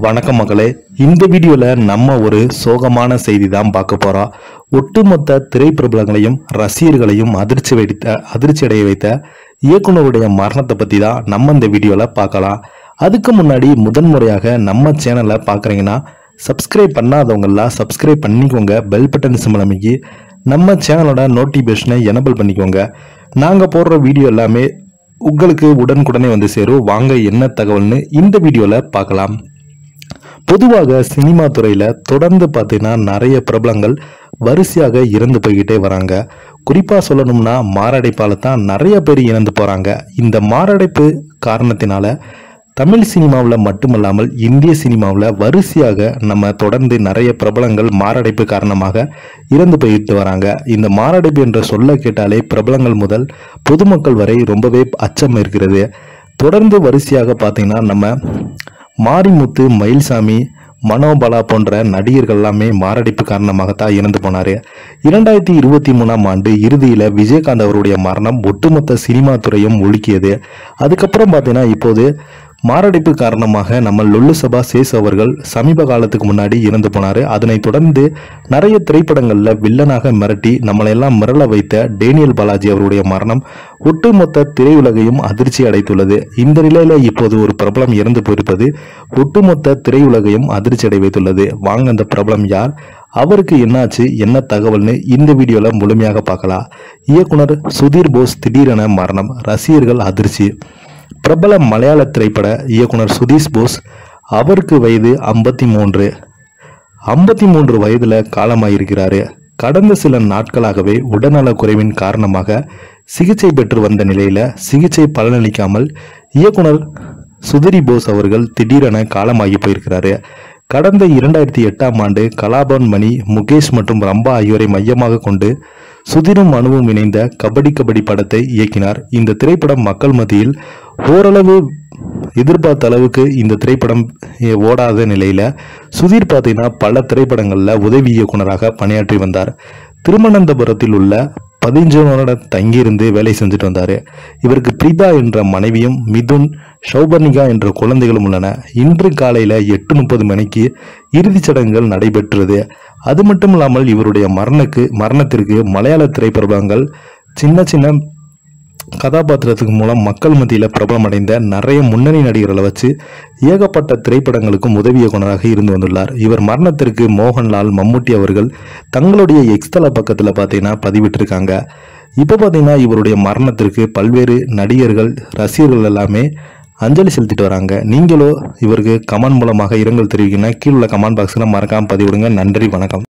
வணக்கம் மக்களே இந்த வீடியோல நம்ம ஒரு சோகமான செய்தி தான் பார்க்க போறோம் ஒட்டுமொத்த திரைப்பிரபலங்களையும் ரசிகர்களையும் அதிர்ச்சி வைத்த அதிர்ச்சி அடைய வைத்த இயக்குனருடைய மரணத்தை பத்தி தான் நம்ம இந்த வீடியோல பார்க்கலாம் அதுக்கு முன்னாடி முதன்முறையாக நம்ம சேனலை பார்க்குறீங்கன்னா சப்ஸ்கிரைப் பண்ணாதவங்கெல்லாம் சப்ஸ்கிரைப் பண்ணிக்கோங்க பெல் பட்டன் சிம்பிள் அமைக்கி நம்ம சேனலோட நோட்டிஃபிகேஷனை எனபிள் பண்ணிக்கோங்க நாங்கள் போடுற வீடியோ எல்லாமே உங்களுக்கு உடனுக்குடனே வந்து சேரும் வாங்க என்ன தகவல்னு இந்த வீடியோவில் பார்க்கலாம் பொதுவாக சினிமா துறையில் தொடர்ந்து பார்த்தீங்கன்னா நிறைய பிரபலங்கள் வரிசையாக இறந்து போய்கிட்டே வராங்க குறிப்பாக சொல்லணும்னா மாரடைப்பால் தான் நிறைய பேர் இறந்து போகிறாங்க இந்த மாரடைப்பு காரணத்தினால தமிழ் சினிமாவில் மட்டுமல்லாமல் இந்திய சினிமாவில் வரிசையாக நம்ம தொடர்ந்து நிறைய பிரபலங்கள் மாரடைப்பு காரணமாக இறந்து போயிட்டு வராங்க இந்த மாரடைப்பு என்ற சொல்ல கேட்டாலே பிரபலங்கள் முதல் பொதுமக்கள் வரை ரொம்பவே அச்சம் இருக்கிறது தொடர்ந்து வரிசையாக பார்த்தீங்கன்னா நம்ம மாரிமுத்து மயில்சாமி மனோபலா போன்ற நடிகர்கள் எல்லாமே மாரடைப்பு காரணமாகத்தான் இறந்து போனாரு இரண்டாயிரத்தி இருபத்தி மூணாம் ஆண்டு இறுதியில் விஜயகாந்த் அவருடைய மரணம் ஒட்டுமொத்த சினிமா துறையும் ஒழுக்கியது அதுக்கப்புறம் பார்த்தீங்கன்னா இப்போது மாரடைப்பு காரணமாக நம்ம லொல்லு சபா சேஸ் அவர்கள் சமீப காலத்துக்கு முன்னாடி இறந்து போனார் அதனைத் தொடர்ந்து நிறைய திரைப்படங்களில் வில்லனாக மிரட்டி நம்மளையெல்லாம் மிரள வைத்த டேனியல் பாலாஜி அவருடைய மரணம் ஒட்டுமொத்த திரையுலகையும் அதிர்ச்சி அடைத்துள்ளது இந்த நிலையில இப்போது ஒரு பிரபலம் இறந்து போயிருப்பது ஒட்டுமொத்த திரையுலகையும் அதிர்ச்சி அடை வைத்துள்ளது வாங்க அந்த பிரபலம் யார் அவருக்கு என்னாச்சு என்ன தகவல்னு இந்த வீடியோல முழுமையாக பார்க்கலாம் இயக்குனர் சுதீர் போஸ் திடீரென மரணம் ரசிகர்கள் அதிர்ச்சி பிரபல மலையாள திரைப்பட இயக்குனர் சுதீஷ் போஸ் அவருக்கு வயது ஐம்பத்தி மூன்று ஐம்பத்தி மூன்று வயதுல காலமாயிருக்கிறாரு கடந்த சில நாட்களாகவே உடல்நலக் குறைவின் காரணமாக சிகிச்சை பெற்று வந்த நிலையில சிகிச்சை பலனளிக்காமல் இயக்குனர் சுதிரி போஸ் அவர்கள் திடீரென காலமாகி போயிருக்கிறாரு கடந்த இரண்டாயிரத்தி எட்டாம் ஆண்டு கலாபவன் மணி முகேஷ் மற்றும் ரம்பா ஆகியோரை மையமாக கொண்டு சுதிரும் அணுவும் இணைந்த கபடி கபடி படத்தை இயக்கினார் இந்த திரைப்படம் மக்கள் மத்தியில் ஓரளவு எதிர்பார்த்த அளவுக்கு இந்த திரைப்படம் எ, ஓடாத நிலையில சுதீர் பார்த்தீங்கன்னா பல திரைப்படங்கள்ல உதவி இயக்குனராக பணியாற்றி வந்தார் திருவனந்தபுரத்தில் உள்ள பதினஞ்சனோட தங்கியிருந்து வேலை செஞ்சுட்டு வந்தாரு இவருக்கு பிரீதா என்ற மனைவியும் மிதுன் சௌபர்ணிகா என்ற குழந்தைகளும் உள்ளன இன்று காலையில எட்டு முப்பது மணிக்கு இறுதிச் சடங்குகள் நடைபெற்றது அது மட்டும் இல்லாமல் இவருடைய மரணக்கு மரணத்திற்கு மலையாள திரைப்பிரபலங்கள் சின்ன சின்ன கதாபாத்திரத்துக்கு மூலம் மக்கள் மத்தியில் பிரபலமடைந்த நிறைய முன்னணி நடிகர்களை வச்சு ஏகப்பட்ட திரைப்படங்களுக்கும் உதவி இயக்குனராக இருந்து வந்துள்ளார் இவர் மரணத்திற்கு மோகன்லால் மம்முட்டி அவர்கள் தங்களுடைய எக்ஸ்தல பக்கத்தில் பார்த்தீங்கன்னா பதிவிட்டிருக்காங்க இப்போ பார்த்தீங்கன்னா இவருடைய மரணத்திற்கு பல்வேறு நடிகர்கள் ரசிகர்கள் எல்லாமே அஞ்சலி செலுத்திட்டு வராங்க நீங்களோ இவருக்கு கமெண்ட் மூலமாக இரங்கல் தெரிவிக்கணும் கீழே உள்ள கமெண்ட் பாக்ஸில் மறக்காமல் பதிவிடுங்க நன்றி வணக்கம்